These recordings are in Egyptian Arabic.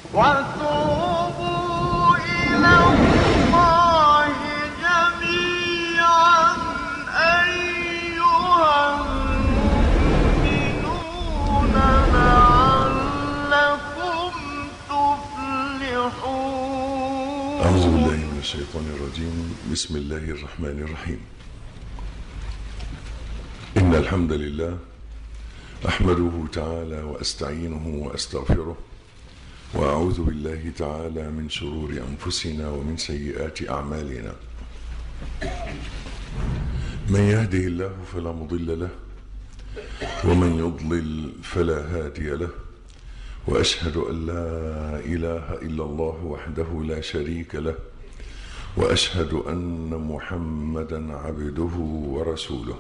وتوبوا إلى الله جميعا أيها المؤمنون لعلكم تفلحون أعوذ بالله من الشيطان الرجيم بسم الله الرحمن الرحيم إن الحمد لله أحمده تعالى وأستعينه وأستغفره وأعوذ بالله تعالى من شرور أنفسنا ومن سيئات أعمالنا من يهده الله فلا مضل له ومن يضلل فلا هادي له واشهد ان لا اله الا الله وحده لا شريك له واشهد ان محمدا عبده ورسوله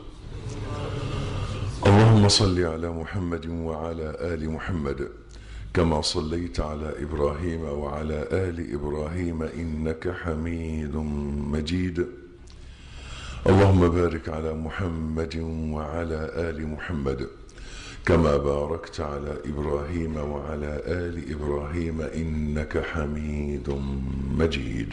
اللهم صل على محمد وعلى ال محمد كما صليت على ابراهيم وعلى ال ابراهيم انك حميد مجيد اللهم بارك على محمد وعلى ال محمد كما باركت على ابراهيم وعلى ال ابراهيم انك حميد مجيد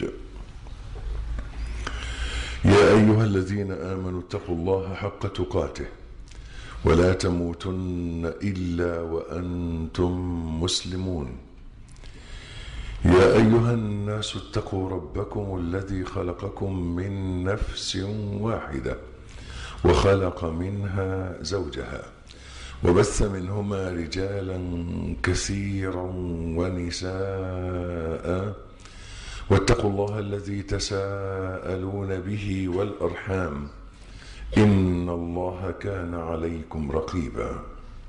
يا ايها الذين امنوا اتقوا الله حق تقاته ولا تموتن الا وانتم مسلمون يا ايها الناس اتقوا ربكم الذي خلقكم من نفس واحده وخلق منها زوجها وبث منهما رجالا كثيرا ونساء واتقوا الله الذي تساءلون به والارحام ان الله كان عليكم رقيبا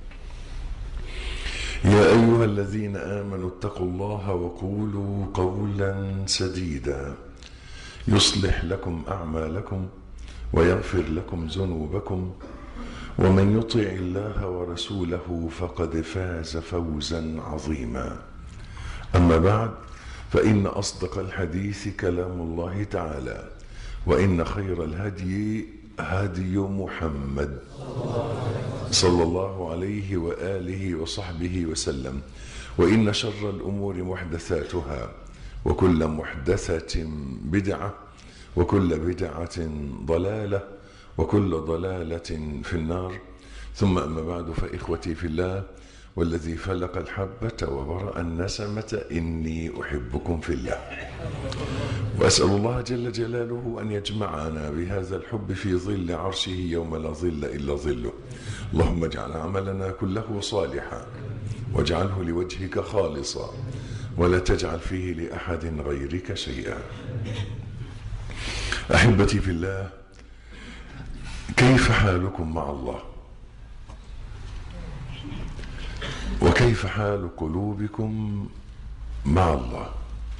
يا ايها الذين امنوا اتقوا الله وقولوا قولا سديدا يصلح لكم اعمالكم ويغفر لكم ذنوبكم ومن يطع الله ورسوله فقد فاز فوزا عظيما اما بعد فان اصدق الحديث كلام الله تعالى وان خير الهدي هدي محمد صلى الله عليه واله وصحبه وسلم وان شر الامور محدثاتها وكل محدثه بدعه وكل بدعه ضلاله وكل ضلالة في النار ثم أما بعد فإخوتي في الله والذي فلق الحبة وبرأ النسمة إني أحبكم في الله وأسأل الله جل جلاله أن يجمعنا بهذا الحب في ظل عرشه يوم لا ظل إلا ظله اللهم اجعل عملنا كله صالحا واجعله لوجهك خالصا ولا تجعل فيه لأحد غيرك شيئا أحبتي في الله كيف حالكم مع الله وكيف حال قلوبكم مع الله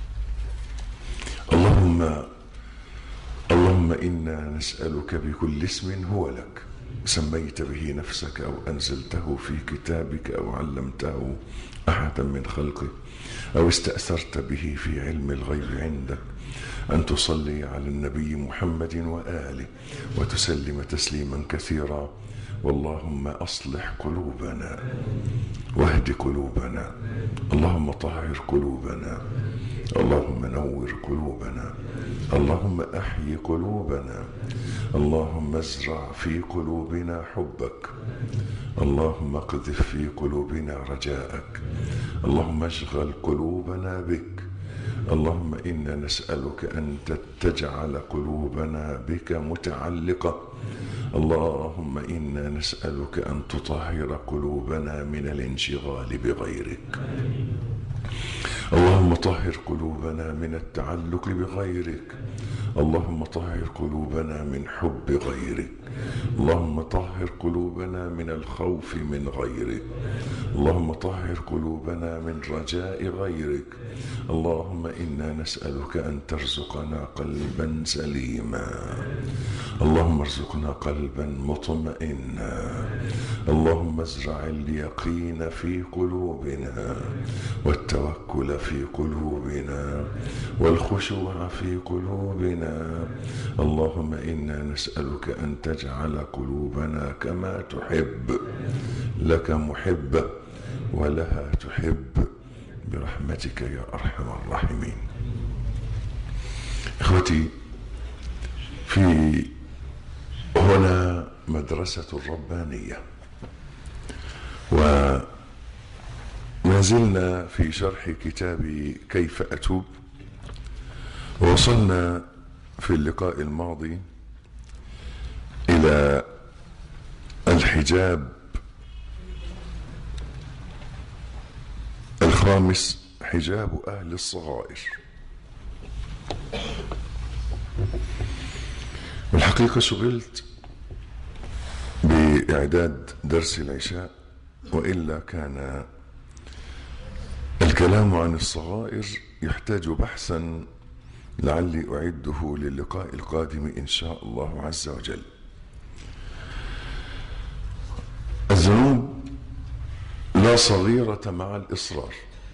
اللهم اللهم انا نسالك بكل اسم هو لك سميت به نفسك او انزلته في كتابك او علمته احدا من خلقك او استاثرت به في علم الغيب عندك أن تصلي على النبي محمد وآله وتسلم تسليما كثيرا واللهم أصلح قلوبنا واهد قلوبنا اللهم طهر قلوبنا اللهم نور قلوبنا اللهم أحيي قلوبنا اللهم ازرع في قلوبنا حبك اللهم اقذف في قلوبنا رجاءك اللهم اشغل قلوبنا بك اللهم انا نسالك ان تجعل قلوبنا بك متعلقه اللهم انا نسالك ان تطهر قلوبنا من الانشغال بغيرك اللهم طهر قلوبنا من التعلق بغيرك اللهم طهر قلوبنا من حب غيرك اللهم طهر قلوبنا من الخوف من غيرك اللهم طهر قلوبنا من رجاء غيرك اللهم انا نسالك ان ترزقنا قلبا سليما اللهم ارزقنا قلبا مطمئنا اللهم ازرع اليقين في قلوبنا والتوكل في قلوبنا والخشوع في قلوبنا اللهم انا نسالك ان تجعل قلوبنا كما تحب لك محبه ولها تحب برحمتك يا ارحم الراحمين اخوتي في هنا مدرسه الربانيه وما زلنا في شرح كتاب كيف اتوب ووصلنا في اللقاء الماضي الى الحجاب الخامس حجاب اهل الصغائر الحقيقه شغلت باعداد درس العشاء والا كان الكلام عن الصغائر يحتاج بحثا لعلي اعده للقاء القادم ان شاء الله عز وجل الذنوب لا صغيرة مع الإصرار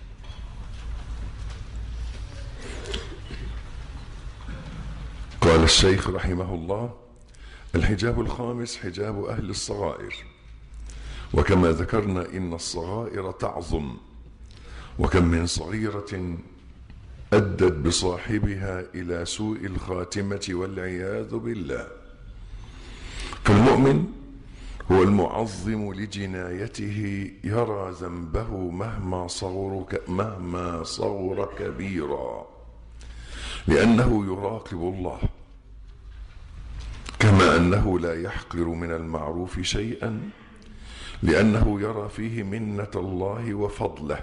قال الشيخ رحمه الله الحجاب الخامس حجاب أهل الصغائر وكما ذكرنا إن الصغائر تعظم وكم من صغيرة أدت بصاحبها إلى سوء الخاتمة والعياذ بالله فالمؤمن هو المعظم لجنايته يرى ذنبه مهما صغر مهما صغر كبيرا لأنه يراقب الله كما أنه لا يحقر من المعروف شيئا لأنه يرى فيه منة الله وفضله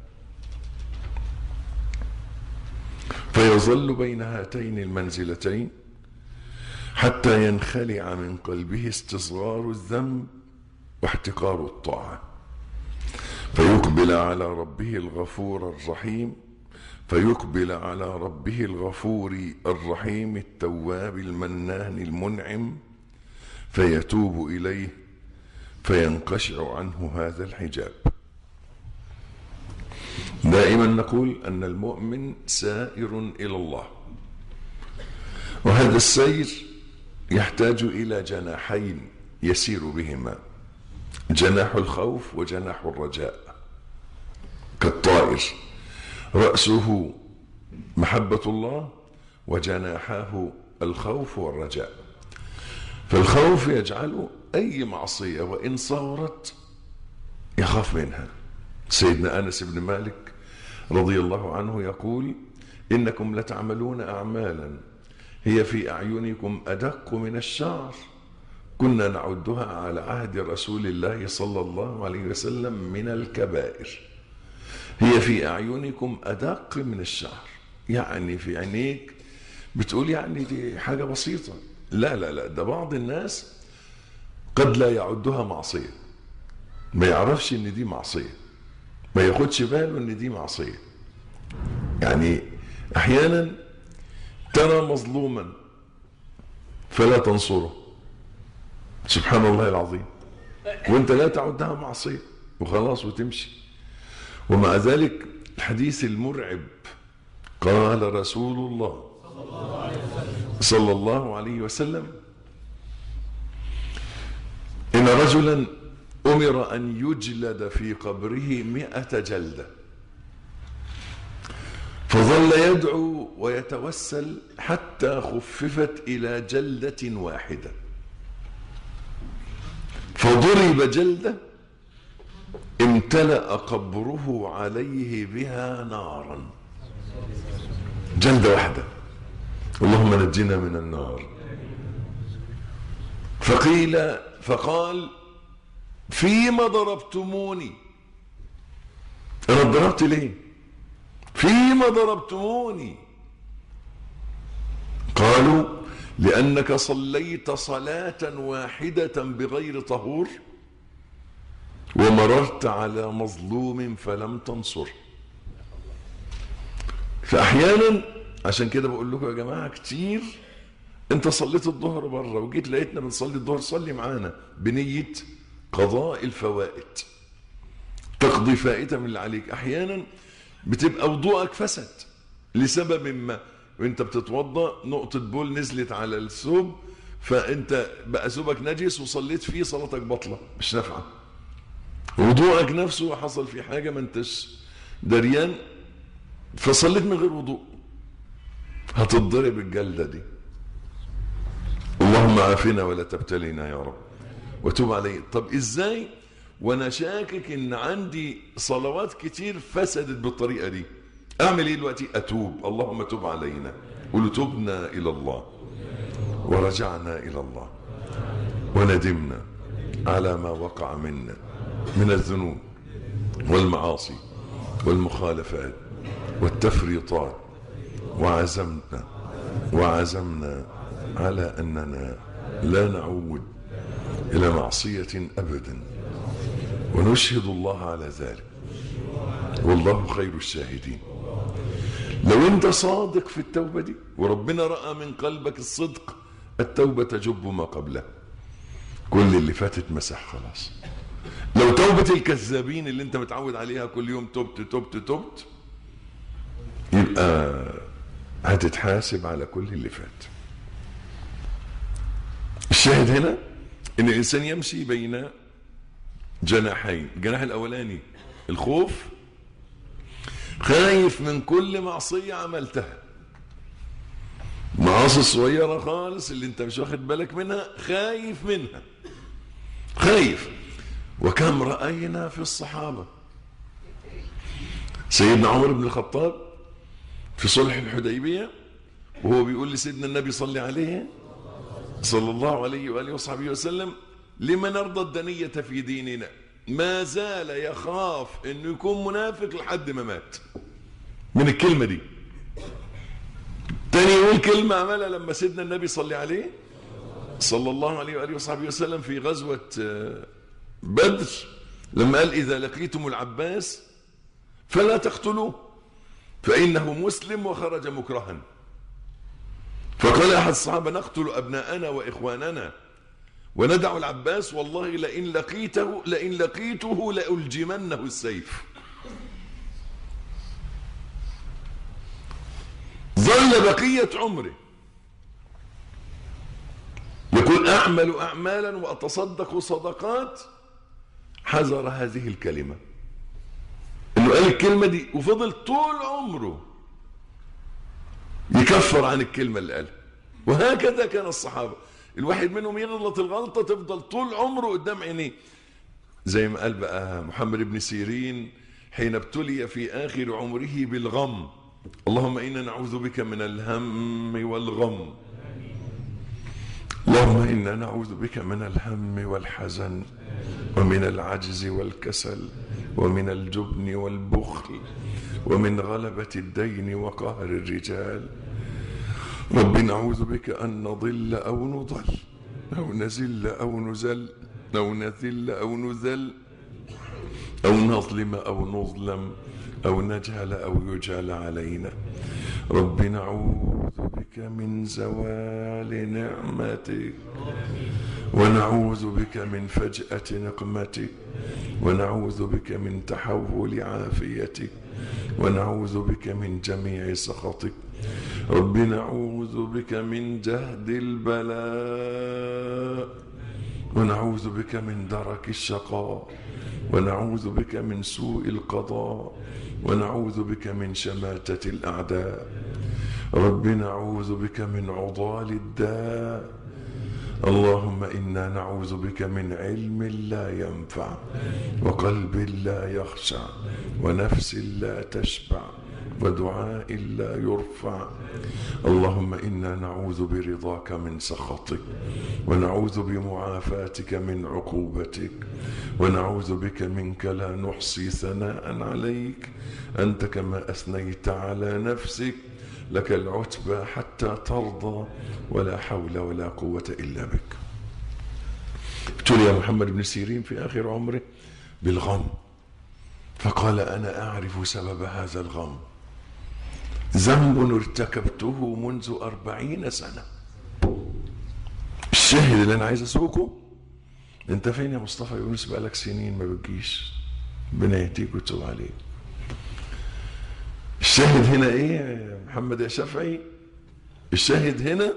فيظل بين هاتين المنزلتين حتى ينخلع من قلبه استصغار الذنب واحتقار الطاعه فيقبل على ربه الغفور الرحيم فيقبل على ربه الغفور الرحيم التواب المنان المنعم فيتوب اليه فينقشع عنه هذا الحجاب دائما نقول ان المؤمن سائر الى الله وهذا السير يحتاج الى جناحين يسير بهما جناح الخوف وجناح الرجاء كالطائر راسه محبه الله وجناحاه الخوف والرجاء فالخوف يجعل اي معصيه وان صغرت يخاف منها سيدنا انس بن مالك رضي الله عنه يقول انكم لتعملون اعمالا هي في اعينكم ادق من الشعر كنا نعدها على عهد رسول الله صلى الله عليه وسلم من الكبائر هي في اعينكم ادق من الشعر يعني في عينيك بتقول يعني دي حاجه بسيطه لا لا لا ده بعض الناس قد لا يعدها معصيه ما يعرفش ان دي معصيه ما ياخدش باله ان دي معصيه يعني احيانا ترى مظلوما فلا تنصره سبحان الله العظيم وانت لا تعدها معصيه وخلاص وتمشي ومع ذلك الحديث المرعب قال رسول الله صلى الله عليه وسلم ان رجلا امر ان يجلد في قبره مئة جلده فظل يدعو ويتوسل حتى خففت الى جلده واحده فضرب جلده امتلا قبره عليه بها نارا جلده واحده اللهم نجنا من النار فقيل فقال فيما ضربتموني انا ضربت ليه فيما ضربتموني قالوا لانك صليت صلاه واحده بغير طهور ومررت على مظلوم فلم تنصره فاحيانا عشان كده بقول لكم يا جماعه كتير انت صليت الظهر بره وجيت لقيتنا بنصلي الظهر صلي معانا بنيه قضاء الفوائد تقضي فائده من اللي عليك احيانا بتبقى وضوءك فسد لسبب ما وانت بتتوضا نقطه بول نزلت على الثوب فانت بقى ثوبك نجس وصليت فيه صلاتك بطله مش نافعه وضوءك نفسه حصل فيه حاجه ما انتش دريان فصليت من غير وضوء هتضرب الجلدة دي اللهم عافنا ولا تبتلينا يا رب وتوب علي طب ازاي وانا شاكك ان عندي صلوات كتير فسدت بالطريقة دي اعمل ايه دلوقتي اتوب اللهم تب علينا قولوا تبنا الى الله ورجعنا الى الله وندمنا على ما وقع منا من الذنوب والمعاصي والمخالفات والتفريطات وعزمنا وعزمنا على اننا لا نعود الى معصيه ابدا ونشهد الله على ذلك والله خير الشاهدين لو انت صادق في التوبه دي وربنا راى من قلبك الصدق التوبه تجب ما قبلها كل اللي فاتت مسح خلاص لو توبة الكذابين اللي انت متعود عليها كل يوم تبت تبت تبت يبقى هتتحاسب على كل اللي فات الشاهد هنا ان الانسان يمشي بين جناحين الجناح الاولاني الخوف خايف من كل معصية عملتها معاصي صغيرة خالص اللي انت مش واخد بالك منها خايف منها خايف وكم رأينا في الصحابة سيدنا عمر بن الخطاب في صلح الحديبية وهو بيقول لسيدنا النبي صلى عليه صلى الله عليه وآله وصحبه وسلم لما نرضى الدنية في ديننا ما زال يخاف انه يكون منافق لحد ما مات من الكلمة دي تاني يقول كلمة عملها لما سيدنا النبي صلى عليه صلى الله عليه وآله وصحبه وسلم في غزوة بدر لما قال إذا لقيتم العباس فلا تقتلوه فإنه مسلم وخرج مكرها فقال أحد الصحابة نقتل أبناءنا وإخواننا وندع العباس والله لئن لقيته لئن لقيته لألجمنه السيف ظل بقية عمره يقول أعمل أعمالا وأتصدق صدقات حذر هذه الكلمة انه قال الكلمة دي وفضل طول عمره يكفر عن الكلمة اللي قالها وهكذا كان الصحابة الواحد منهم يغلط الغلطة تفضل طول عمره قدام عينيه زي ما قال بقى محمد بن سيرين حين ابتلي في آخر عمره بالغم اللهم إنا نعوذ بك من الهم والغم اللهم إنا نعوذ بك من الهم والحزن ومن العجز والكسل ومن الجبن والبخل ومن غلبة الدين وقهر الرجال رب نعوذ بك أن نضل أو نضل أو نزل أو نزل أو نذل أو نذل أو نظلم أو نظلم أو نجهل أو يجهل علينا رب نعوذ بك من زوال نعمتك ونعوذ بك من فجأة نقمتك ونعوذ بك من تحول عافيتك ونعوذ بك من جميع سخطك رب نعوذ بك من جهد البلاء ونعوذ بك من درك الشقاء ونعوذ بك من سوء القضاء ونعوذ بك من شماتة الأعداء رب نعوذ بك من عضال الداء اللهم إنا نعوذ بك من علم لا ينفع وقلب لا يخشع ونفس لا تشبع ودعاء لا يرفع اللهم إنا نعوذ برضاك من سخطك ونعوذ بمعافاتك من عقوبتك ونعوذ بك منك لا نحصي ثناء عليك أنت كما أثنيت على نفسك لك العتبى حتى ترضى ولا حول ولا قوة إلا بك ابتلي محمد بن سيرين في آخر عمره بالغم فقال أنا أعرف سبب هذا الغم ذنب ارتكبته منذ أربعين سنة الشاهد اللي أنا عايز أسوقه أنت فين يا مصطفى يونس بقالك سنين ما بتجيش ربنا يهديك وتتوب عليك الشاهد هنا ايه يا محمد يا شافعي الشاهد هنا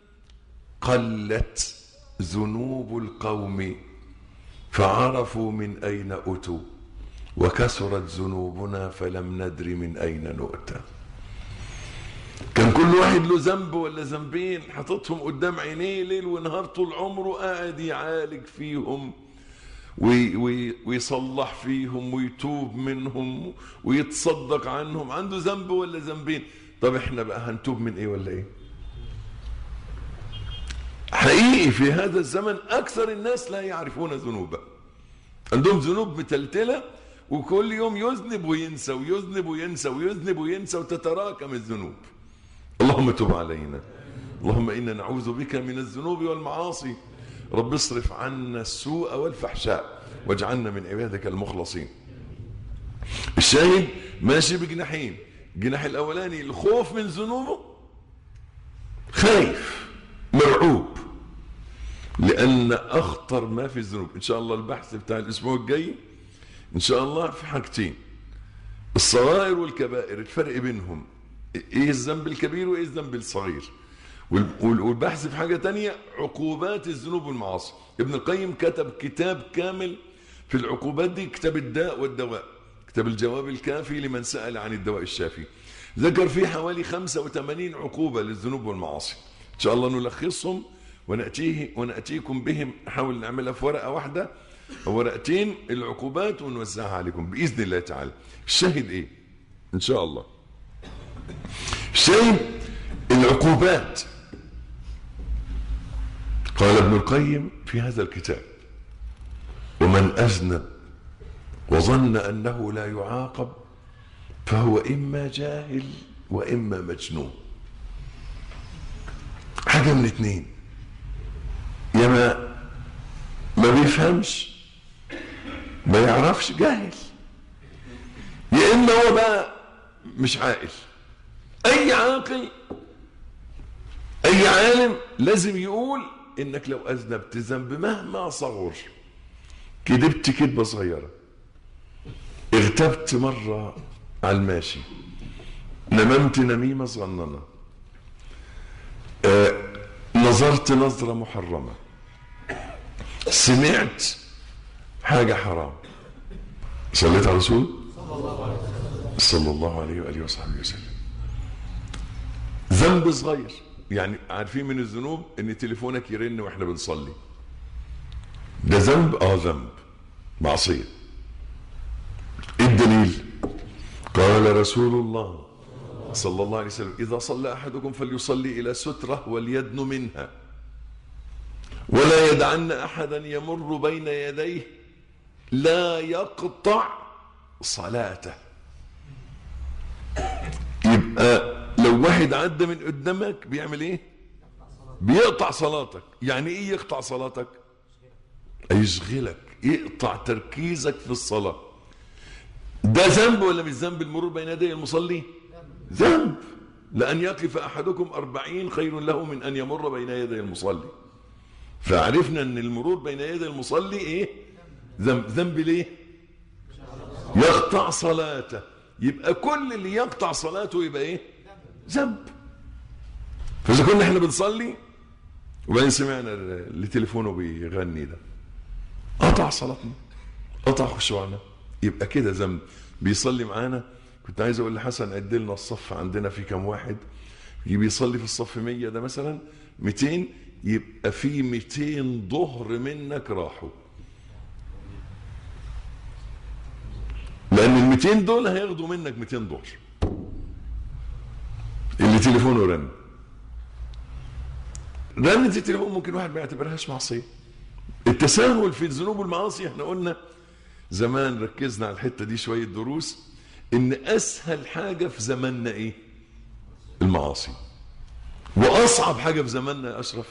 قلت ذنوب القوم فعرفوا من اين اتوا وكثرت ذنوبنا فلم ندر من أين نؤتى كان كل واحد له ذنب ولا ذنبين حاططهم قدام عينيه ليل ونهار طول عمره قاعد يعالج فيهم وي وي ويصلح فيهم ويتوب منهم ويتصدق عنهم عنده ذنب ولا ذنبين طب احنا بقى هنتوب من ايه ولا ايه حقيقي في هذا الزمن اكثر الناس لا يعرفون ذنوبا عندهم ذنوب متلتله وكل يوم يذنب وينسى ويذنب وينسى ويذنب وينسى وتتراكم الذنوب اللهم تب علينا اللهم انا نعوذ بك من الذنوب والمعاصي رب اصرف عنا السوء والفحشاء واجعلنا من عبادك المخلصين الشاهد ماشي بجناحين الجناح الاولاني الخوف من ذنوبه خايف مرعوب لان اخطر ما في الذنوب ان شاء الله البحث بتاع الاسبوع الجاي ان شاء الله في حاجتين الصغائر والكبائر الفرق بينهم ايه الذنب الكبير وايه الذنب الصغير والبحث في حاجة تانية عقوبات الذنوب والمعاصي ابن القيم كتب كتاب كامل في العقوبات دي كتاب الداء والدواء كتاب الجواب الكافي لمن سأل عن الدواء الشافي ذكر فيه حوالي 85 عقوبة للذنوب والمعاصي إن شاء الله نلخصهم ونأتيه ونأتيكم بهم نحاول نعملها في ورقة واحدة أو ورقتين العقوبات ونوزعها عليكم بإذن الله تعالى الشاهد إيه إن شاء الله الشاهد العقوبات قال ابن القيم في هذا الكتاب ومن أذنب وظن أنه لا يعاقب فهو إما جاهل وإما مجنون حاجة من اتنين يا ما ما بيفهمش ما يعرفش جاهل يا إما هو بقى مش عاقل أي عاقل أي عالم لازم يقول إنك لو أذنبت ذنب مهما صغر كذبت كذبة صغيرة اغتبت مرة على الماشي نممت نميمة صغننة آه نظرت نظرة محرمة سمعت حاجة حرام صليت على رسول صلى الله عليه وآله وصحبه وسلم ذنب صغير يعني عارفين من الذنوب ان تليفونك يرن واحنا بنصلي ده ذنب اه ذنب معصيه ايه الدليل قال رسول الله صلى الله عليه وسلم اذا صلى احدكم فليصلي الى ستره وليدن منها ولا يدعن احدا يمر بين يديه لا يقطع صلاته يبقى لو واحد عدى من قدامك بيعمل ايه بيقطع صلاتك يعني ايه يقطع صلاتك يشغلك يقطع تركيزك في الصلاة ده ذنب ولا مش ذنب المرور بين يدي المصلي ذنب لأن يقف أحدكم أربعين خير له من أن يمر بين يدي المصلي فعرفنا أن المرور بين يدي المصلي إيه ذنب ذنب ليه يقطع صلاته يبقى كل اللي يقطع صلاته يبقى ايه ذنب فاذا كنا احنا بنصلي وبعدين سمعنا اللي تليفونه بيغني ده قطع صلاتنا قطع خشوعنا يبقى كده ذنب بيصلي معانا كنت عايز اقول لحسن عد لنا الصف عندنا في كام واحد بيصلي في الصف 100 ده مثلا 200 يبقى في 200 ظهر منك راحوا لان ال 200 دول هياخدوا منك 200 ظهر اللي تليفونه رن رنة التليفون ممكن واحد ما يعتبرهاش معصيه التساهل في الذنوب والمعاصي احنا قلنا زمان ركزنا على الحته دي شويه دروس ان اسهل حاجه في زماننا ايه المعاصي واصعب حاجه في زماننا يا اشرف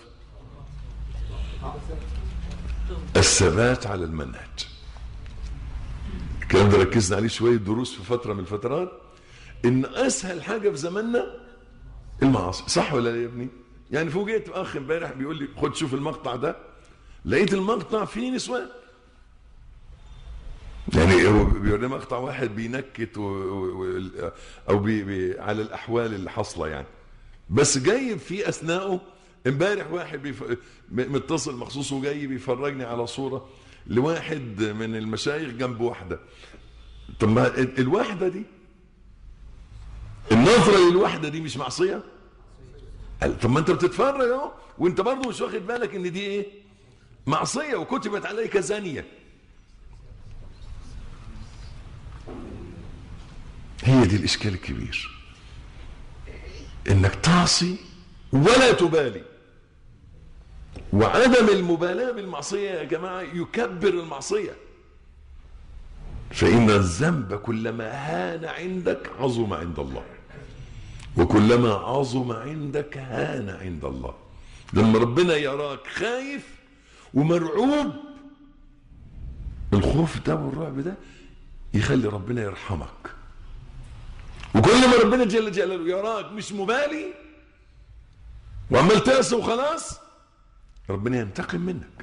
الثبات على المنهج الكلام ده ركزنا عليه شويه دروس في فتره من الفترات ان اسهل حاجه في زماننا المعاصي صح ولا لا يا ابني يعني فوجئت اخ امبارح بيقول لي خد شوف المقطع ده لقيت المقطع فيه نسوان يعني هو بيورينا مقطع واحد بينكت و... و... او بي... بي... على الاحوال اللي حاصله يعني بس جايب في اثناءه امبارح واحد بيف... متصل مخصوص وجاي بيفرجني على صوره لواحد من المشايخ جنب واحده طب ما ال- الوحده دي النظره للوحده دي مش معصيه قال طب ما انت بتتفرج اهو وانت برضه مش واخد بالك ان دي ايه معصيه وكتبت عليك زانيه هي دي الاشكال الكبير انك تعصي ولا تبالي وعدم المبالاه بالمعصيه يا جماعه يكبر المعصيه فان الذنب كلما هان عندك عظم عند الله وكلما عظم عندك هان عند الله لما ربنا يراك خايف ومرعوب الخوف ده والرعب ده يخلي ربنا يرحمك وكل ما ربنا جل جلاله يراك مش مبالي وعمال تعصي وخلاص ربنا ينتقم منك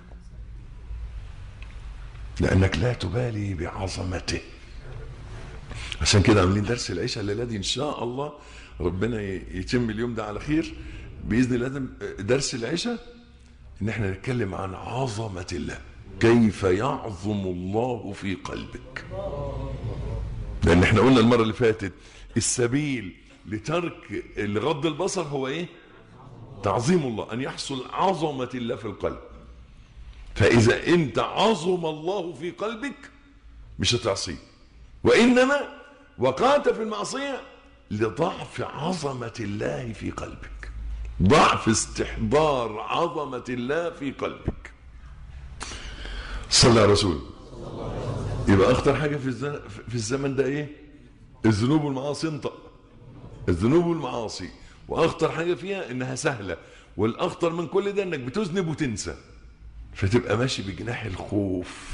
لانك لا تبالي بعظمته عشان كده عاملين درس العشاء الليله دي ان شاء الله ربنا ي- يتم اليوم ده على خير باذن الله لازم درس العشاء ان احنا نتكلم عن عظمه الله كيف يعظم الله في قلبك لان احنا قلنا المره اللي فاتت السبيل لترك لغض البصر هو ايه تعظيم الله ان يحصل عظمه الله في القلب فاذا انت عظم الله في قلبك مش هتعصيه وانما وقعت في المعصيه لضعف عظمه الله في قلبك ضعف استحضار عظمه الله في قلبك صلى على رسول يبقى اخطر حاجه في الزمن في الزمن ده ايه الذنوب والمعاصي انطق الذنوب والمعاصي واخطر حاجه فيها انها سهله والاخطر من كل ده انك بتذنب وتنسى فتبقى ماشي بجناح الخوف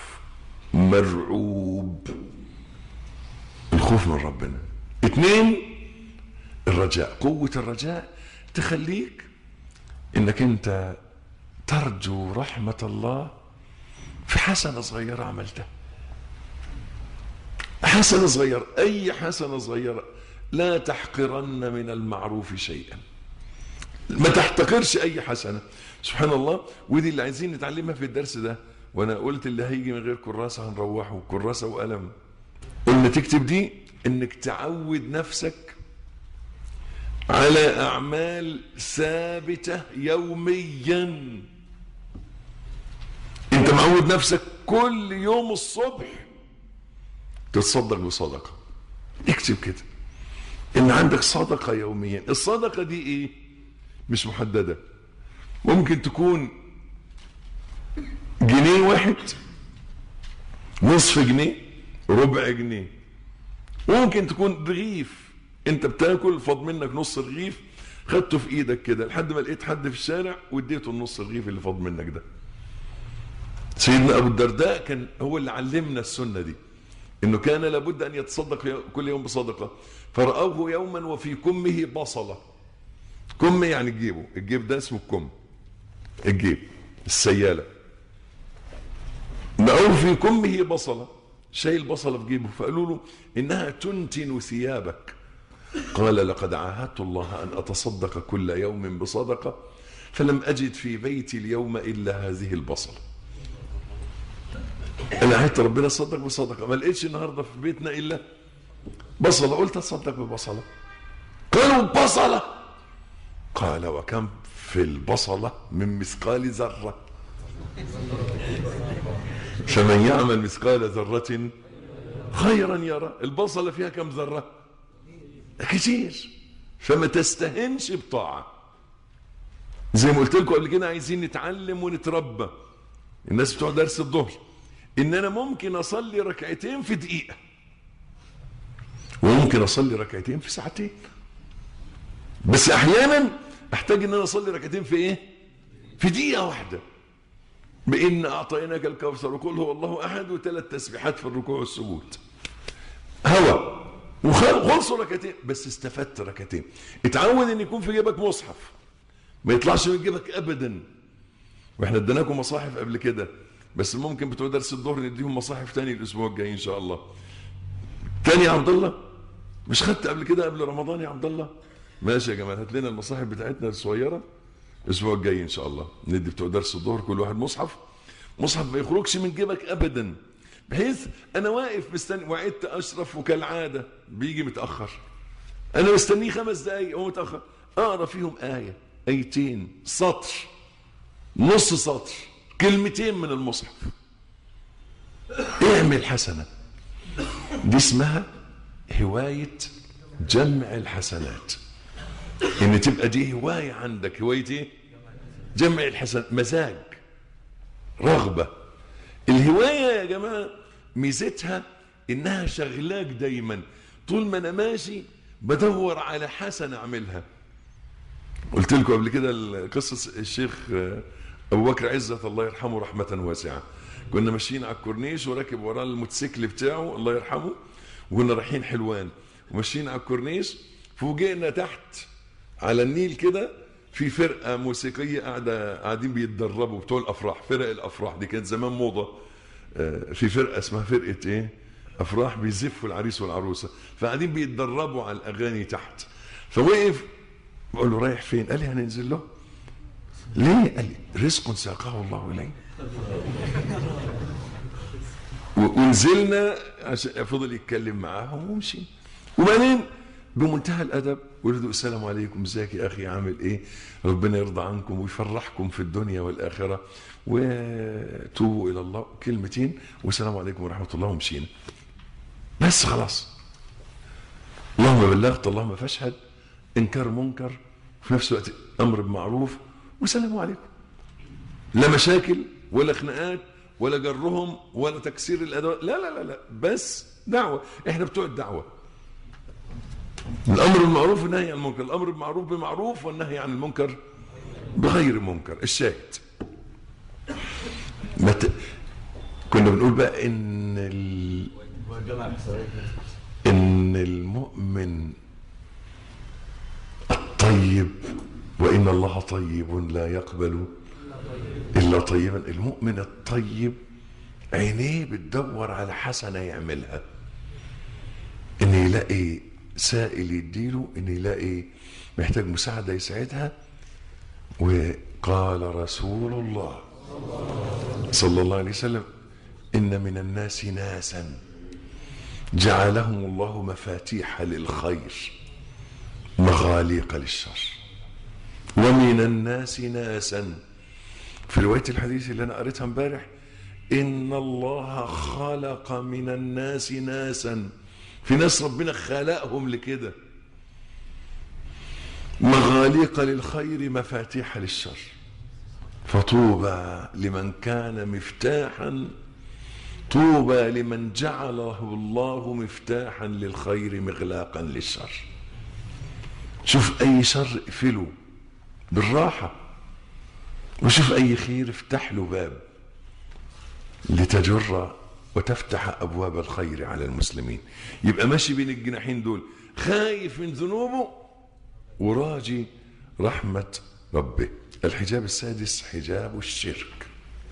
مرعوب الخوف من ربنا اتنين الرجاء قوة الرجاء تخليك انك انت ترجو رحمة الله في حسنة صغيرة عملتها حسنة صغيرة أي حسنة صغيرة لا تحقرن من المعروف شيئا ما تحتقرش أي حسنة سبحان الله ودي اللي عايزين نتعلمها في الدرس ده وأنا قلت اللي هيجي من غير كراسة هنروحه كراسة وقلم قلنا تكتب دي إنك تعود نفسك على أعمال ثابتة يوميا أنت معود نفسك كل يوم الصبح تتصدق بصدقة اكتب كده ان عندك صدقة يوميا الصدقة دي ايه مش محددة ممكن تكون جنيه واحد نصف جنيه ربع جنيه ممكن تكون رغيف انت بتاكل فاض منك نص رغيف خدته في ايدك كده لحد ما لقيت حد في الشارع واديته النص رغيف اللي فاض منك ده سيدنا ابو الدرداء كان هو اللي علمنا السنه دي انه كان لابد ان يتصدق كل يوم بصدقه فرآه يوما وفي كمه بصله كم يعني جيبه الجيب ده اسمه الكم الجيب السياله لقوه في كمه بصله شايل بصله في جيبه فقالوا له انها تنتن ثيابك قال لقد عاهدت الله ان اتصدق كل يوم بصدقه فلم اجد في بيتي اليوم الا هذه البصله انا عهدت ربنا صدق بصدقه ما لقيتش النهارده في بيتنا الا بصله قلت اتصدق ببصله قالوا بصله قال وكم في البصله من مثقال ذره فمن يعمل مثقال ذره خيرا يرى البصله فيها كم ذره كتير فما تستهنش بطاعه زي ما قلت لكم قبل كده عايزين نتعلم ونتربى الناس بتوع درس الظهر ان انا ممكن اصلي ركعتين في دقيقه وممكن اصلي ركعتين في ساعتين بس احيانا احتاج ان انا اصلي ركعتين في ايه في دقيقه واحده بان اعطيناك الكوثر وقل هو الله احد وثلاث تسبيحات في الركوع والسجود هوى وخلصوا ركعتين بس استفدت ركعتين اتعود ان يكون في جيبك مصحف ما يطلعش من جيبك ابدا واحنا اديناكم مصاحف قبل كده بس ممكن بتوع درس الظهر نديهم مصاحف تاني الاسبوع الجاي ان شاء الله تاني يا عبد الله مش خدت قبل كده قبل رمضان يا عبد الله ماشي يا جماعه هات لنا المصاحف بتاعتنا الصغيره الاسبوع الجاي ان شاء الله ندي بتوع درس الظهر كل واحد مصحف مصحف ما يخرجش من جيبك ابدا بحيث انا واقف مستني وعدت اشرف وكالعاده بيجي متاخر انا مستنيه خمس دقايق هو متاخر اقرا فيهم ايه ايتين سطر نص سطر كلمتين من المصحف اعمل حسنه دي اسمها هوايه جمع الحسنات ان تبقى دي هوايه عندك هوايه ايه جمع الحسنات مزاج رغبه الهوايه يا جماعه ميزتها انها شغلاك دايما طول ما انا ماشي بدور على حسنه اعملها قلت لكم قبل كده قصه الشيخ ابو بكر عزت الله يرحمه رحمه واسعه كنا ماشيين على الكورنيش وراكب وراه الموتوسيكل بتاعه الله يرحمه وكنا رايحين حلوان وماشيين على الكورنيش فوجئنا تحت على النيل كده في فرقه موسيقيه قاعده قاعدين بيتدربوا بتوع الافراح فرق الافراح دي كانت زمان موضه آه، في فرقه اسمها فرقه ايه افراح بيزفوا العريس والعروسه فقاعدين بيتدربوا على الاغاني تحت فوقف بقول له رايح فين قال لي هننزل له ليه قال لي رزق ساقه الله اليه و- ونزلنا عشان فضل يتكلم معاهم ومشي وبعدين بمنتهى الادب قلت له السلام عليكم ازيك يا اخي عامل ايه ربنا يرضى عنكم ويفرحكم في الدنيا والاخره وتوبوا الى الله كلمتين والسلام عليكم ورحمه الله ومشينا بس خلاص اللهم بلغت اللهم فاشهد انكار منكر في نفس الوقت امر بمعروف والسلام عليكم لا مشاكل ولا خناقات ولا جرهم ولا تكسير الادوات لا لا لا لا بس دعوه احنا بتوع الدعوه الامر بالمعروف والنهي عن المنكر الامر بالمعروف بمعروف والنهي عن المنكر بغير منكر الشاهد مت... كنا بنقول بقى ان ال... ان المؤمن الطيب وان الله طيب لا يقبل الا طيبا المؤمن الطيب عينيه بتدور على حسنه يعملها ان يلاقي سائل يديله ان يلاقي محتاج مساعده يساعدها وقال رسول الله صلى الله عليه وسلم ان من الناس ناسا جعلهم الله مفاتيح للخير مغاليق للشر ومن الناس ناسا في روايه الحديث اللي انا قريتها امبارح ان الله خلق من الناس ناسا في ناس ربنا خلقهم لكده مغاليق للخير مفاتيح للشر فطوبى لمن كان مفتاحا طوبى لمن جعله الله مفتاحا للخير مغلاقا للشر شوف اي شر اقفله بالراحه وشوف اي خير افتح له باب لتجر وتفتح ابواب الخير على المسلمين يبقى ماشي بين الجناحين دول خايف من ذنوبه وراجي رحمه ربه الحجاب السادس حجاب الشرك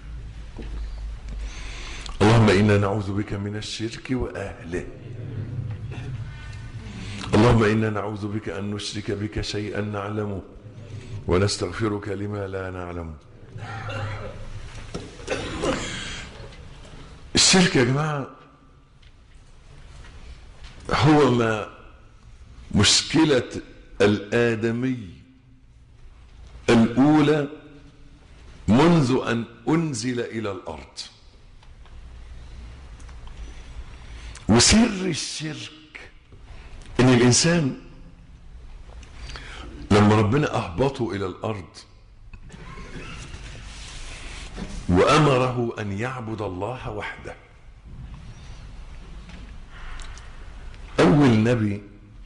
اللهم انا نعوذ بك من الشرك واهله اللهم انا نعوذ بك ان نشرك بك شيئا نعلمه ونستغفرك لما لا نعلم الشرك يا جماعه هو ما مشكله الادمي الاولى منذ ان انزل الى الارض وسر الشرك ان الانسان لما ربنا اهبطه الى الارض وامره ان يعبد الله وحده اول نبي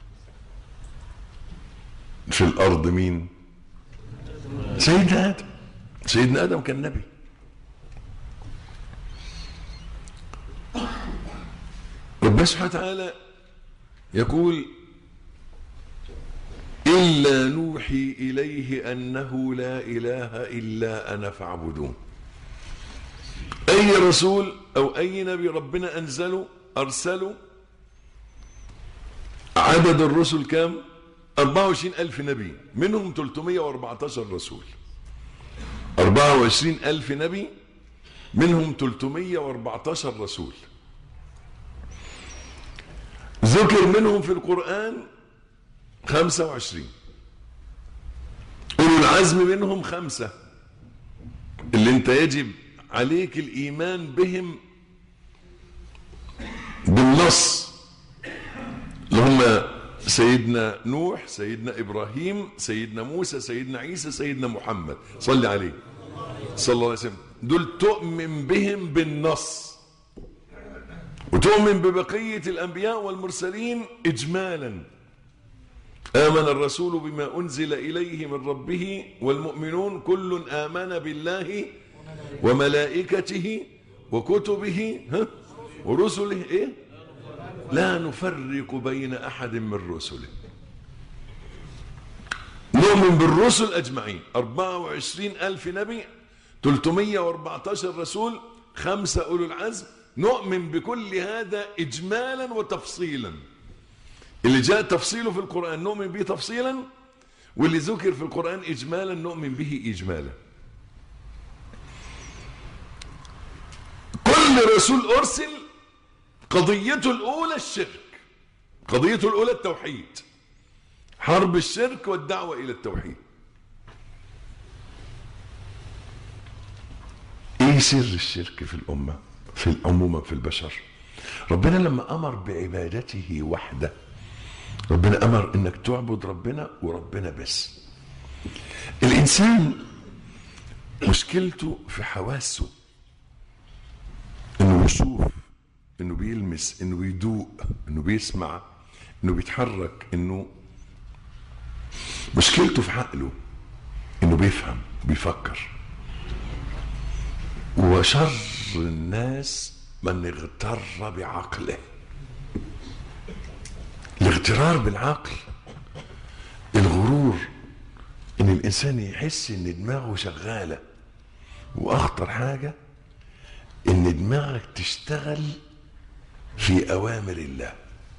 في الارض مين سيدنا ادم سيدنا ادم كان نبي ربنا سبحانه وتعالى يقول إلا نوحي إليه أنه لا إله إلا أنا فاعبدون أي رسول أو أي نبي ربنا أنزله أرسله عدد الرسل كام 24 ألف نبي منهم 314 رسول 24 ألف نبي منهم 314 رسول ذكر منهم في القرآن خمسة وعشرين أولو العزم منهم خمسة اللي انت يجب عليك الإيمان بهم بالنص اللي هم سيدنا نوح سيدنا إبراهيم سيدنا موسى سيدنا عيسى سيدنا محمد صلي عليه صلى الله عليه وسلم دول تؤمن بهم بالنص وتؤمن ببقية الأنبياء والمرسلين إجمالا آمن الرسول بما أنزل إليه من ربه والمؤمنون كل آمن بالله وملائكته وكتبه ها ورسله إيه لا نفرق بين أحد من رسله نؤمن بالرسل أجمعين 24 ألف نبي 314 رسول خمسة أولو العزم نؤمن بكل هذا إجمالا وتفصيلا اللي جاء تفصيله في القرآن نؤمن به تفصيلا واللي ذكر في القرآن إجمالا نؤمن به إجمالا كل رسول أرسل قضيته الأولى الشرك قضيته الأولى التوحيد حرب الشرك والدعوة إلى التوحيد ايه سر الشرك في الأمة في العموم في البشر ربنا لما أمر بعبادته وحده ربنا أمر إنك تعبد ربنا وربنا بس الإنسان مشكلته في حواسه إنه يشوف إنه بيلمس إنه بيدوق إنه بيسمع إنه بيتحرك إنه مشكلته في عقله إنه بيفهم بيفكر وشر الناس من اغتر بعقله الاغترار بالعقل الغرور ان الانسان يحس ان دماغه شغاله واخطر حاجه ان دماغك تشتغل في اوامر الله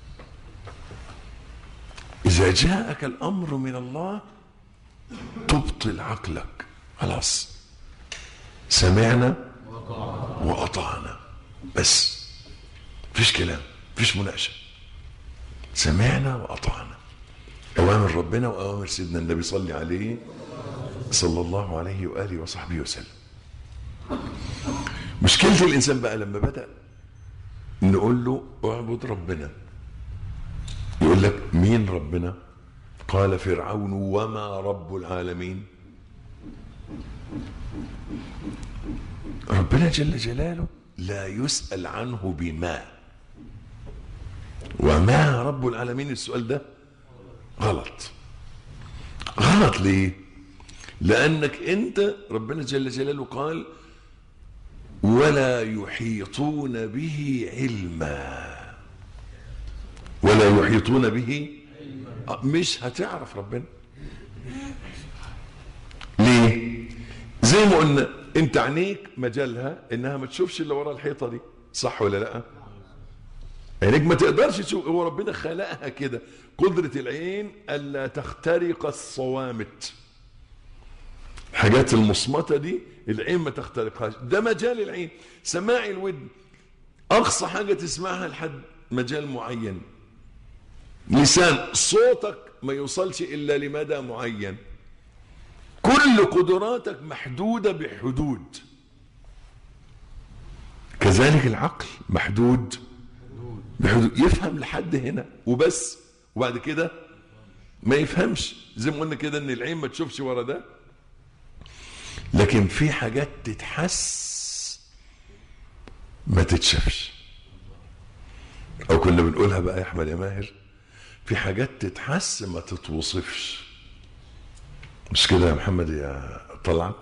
اذا جاءك الامر من الله تبطل عقلك خلاص سمعنا واطعنا بس مفيش كلام مفيش مناقشه سمعنا واطعنا اوامر ربنا واوامر سيدنا النبي صلى عليه صلى الله عليه واله وصحبه وسلم مشكله الانسان بقى لما بدا نقول له اعبد ربنا يقول لك مين ربنا قال فرعون وما رب العالمين ربنا جل جلاله لا يسأل عنه بما وما رب العالمين السؤال ده غلط غلط ليه لأنك أنت ربنا جل جلاله قال ولا يحيطون به علما ولا يحيطون به مش هتعرف ربنا ليه زي ما قلنا انت عينيك مجالها انها ما تشوفش اللي ورا الحيطه دي صح ولا لا عينيك ما تقدرش تشوف هو ربنا خلقها كده قدره العين الا تخترق الصوامت الحاجات المصمته دي العين ما تخترقهاش ده مجال العين سماع الودن اقصى حاجه تسمعها لحد مجال معين لسان صوتك ما يوصلش الا لمدى معين كل قدراتك محدودة بحدود كذلك العقل محدود بحدود يفهم لحد هنا وبس وبعد كده ما يفهمش زي ما قلنا كده ان العين ما تشوفش ورا ده لكن في حاجات تتحس ما تتشافش او كنا بنقولها بقى يا احمد يا ماهر في حاجات تتحس ما تتوصفش مش كده يا محمد يا طلعت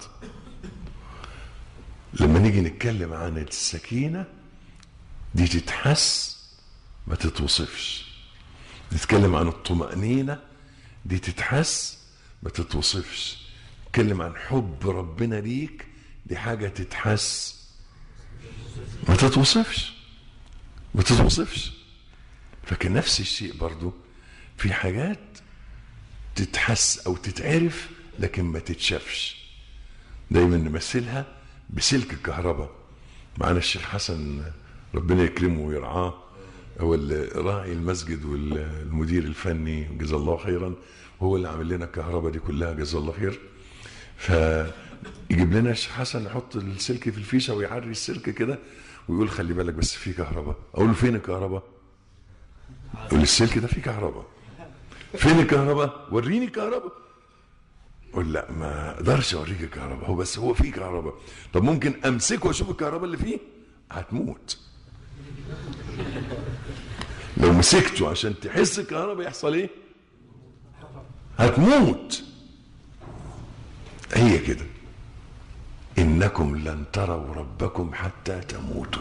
لما نيجي نتكلم عن السكينة دي تتحس ما تتوصفش نتكلم عن الطمأنينة دي تتحس ما تتوصفش نتكلم عن حب ربنا ليك دي حاجة تتحس ما تتوصفش ما تتوصفش فكان نفس الشيء برضو في حاجات تتحس او تتعرف لكن ما تتشافش دايما نمثلها بسلك الكهرباء معانا الشيخ حسن ربنا يكرمه ويرعاه هو اللي راعي المسجد والمدير الفني جزاه الله خيرا هو اللي عامل لنا الكهرباء دي كلها جزاه الله خير فيجيب لنا الشيخ حسن يحط السلك في الفيشه ويعري السلك كده ويقول خلي بالك بس في كهرباء اقول له فين الكهرباء يقول لي السلك ده فيه كهرباء فين الكهرباء وريني الكهرباء قول لا ما اقدرش اوريك الكهرباء هو بس هو فيه كهرباء طب ممكن امسكه واشوف الكهرباء اللي فيه هتموت لو مسكته عشان تحس الكهرباء يحصل ايه هتموت هي كده انكم لن تروا ربكم حتى تموتوا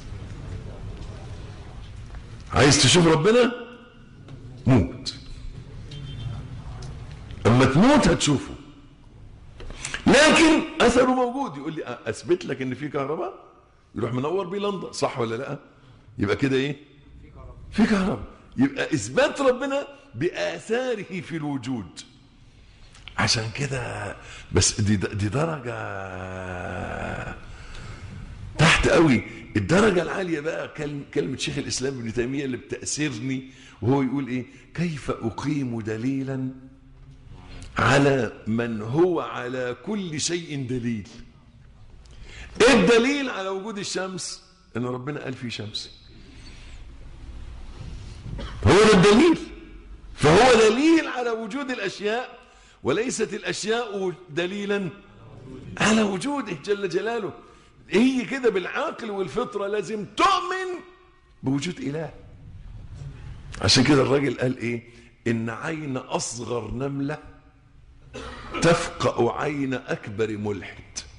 عايز تشوف ربنا موت اما تموت هتشوفه لكن اثره موجود يقول لي اثبت لك ان في كهرباء يروح منور بيه لندن صح ولا لا يبقى كده ايه في كهرباء يبقى اثبات ربنا باثاره في الوجود عشان كده بس دي دي درجه تحت قوي الدرجه العاليه بقى كلمه شيخ الاسلام ابن تيميه اللي بتاثرني وهو يقول ايه كيف اقيم دليلا على من هو على كل شيء دليل ايه الدليل على وجود الشمس ان ربنا قال في شمس هو ده الدليل فهو دليل على وجود الاشياء وليست الاشياء دليلا على وجوده جل جلاله هي كده بالعقل والفطره لازم تؤمن بوجود اله عشان كده الراجل قال ايه ان عين اصغر نمله تفقأ عين أكبر ملحد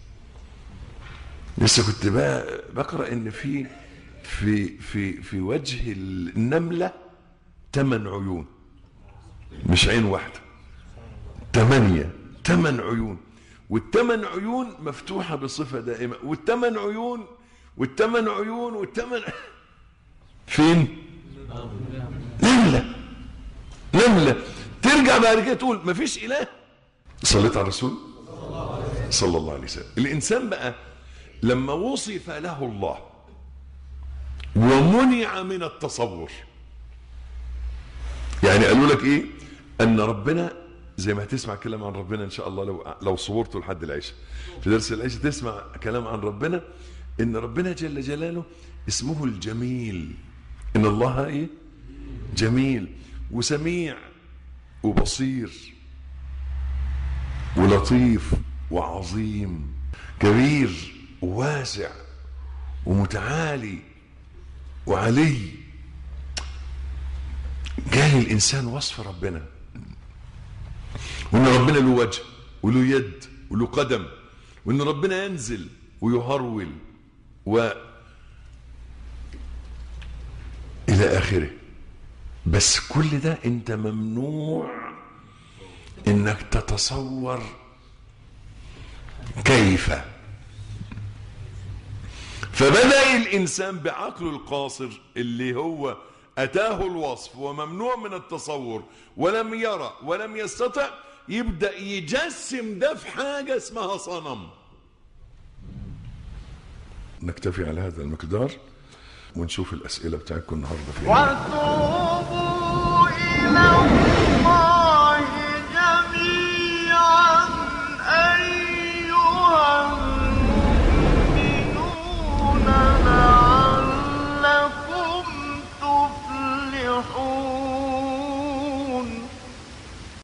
لسه كنت بقى بقرأ إن في في في في وجه النملة ثمان عيون مش عين واحدة ثمانية ثمان عيون والثمان عيون مفتوحة بصفة دائمة والثمان عيون والثمان عيون والثمان فين؟ نملة نملة ترجع بعد كده تقول مفيش إله صليت على الرسول صلى الله عليه وسلم الإنسان بقى لما وصف له الله ومنع من التصور يعني قالوا لك ايه ان ربنا زي ما هتسمع كلام عن ربنا ان شاء الله لو لو صورته لحد العشاء في درس العشاء تسمع كلام عن ربنا ان ربنا جل جلاله اسمه الجميل ان الله ايه جميل وسميع وبصير ولطيف وعظيم كبير وواسع ومتعالي وعلي جاي الانسان وصف ربنا وان ربنا له وجه وله يد وله قدم وان ربنا ينزل ويهرول و الى اخره بس كل ده انت ممنوع انك تتصور كيف فبدأ الإنسان بعقله القاصر اللي هو أتاه الوصف وممنوع من التصور ولم يرى ولم يستطع يبدأ يجسم ده في حاجة اسمها صنم نكتفي على هذا المقدار ونشوف الأسئلة بتاعتكم النهاردة فيها وثور